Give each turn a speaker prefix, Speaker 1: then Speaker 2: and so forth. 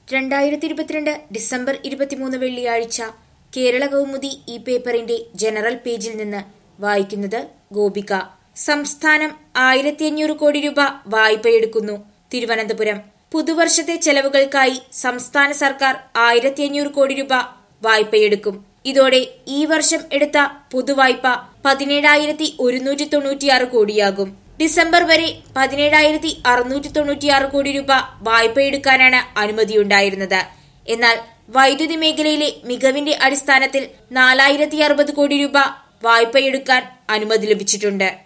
Speaker 1: രണ്ടായിരത്തി ഇരുപത്തിരണ്ട് ഡിസംബർ ഇരുപത്തിമൂന്ന് വെള്ളിയാഴ്ച കേരള കൗമുദി ഈ പേപ്പറിന്റെ ജനറൽ പേജിൽ നിന്ന് വായിക്കുന്നത് ഗോപിക സംസ്ഥാനം ആയിരത്തി അഞ്ഞൂറ് കോടി രൂപ വായ്പയെടുക്കുന്നു തിരുവനന്തപുരം പുതുവർഷത്തെ ചെലവുകൾക്കായി സംസ്ഥാന സർക്കാർ ആയിരത്തി അഞ്ഞൂറ് കോടി രൂപ വായ്പയെടുക്കും ഇതോടെ ഈ വർഷം എടുത്ത പുതുവായ്പ പതിനേഴായിരത്തി ഒരുന്നൂറ്റി തൊണ്ണൂറ്റിയാറ് കോടിയാകും ഡിസംബർ വരെ പതിനേഴായിരത്തി അറുന്നൂറ്റി തൊണ്ണൂറ്റിയാറ് കോടി രൂപ വായ്പയെടുക്കാനാണ് അനുമതിയുണ്ടായിരുന്നത് എന്നാൽ വൈദ്യുതി മേഖലയിലെ മികവിന്റെ അടിസ്ഥാനത്തിൽ നാലായിരത്തി അറുപത് കോടി രൂപ വായ്പയെടുക്കാൻ അനുമതി ലഭിച്ചിട്ടുണ്ട്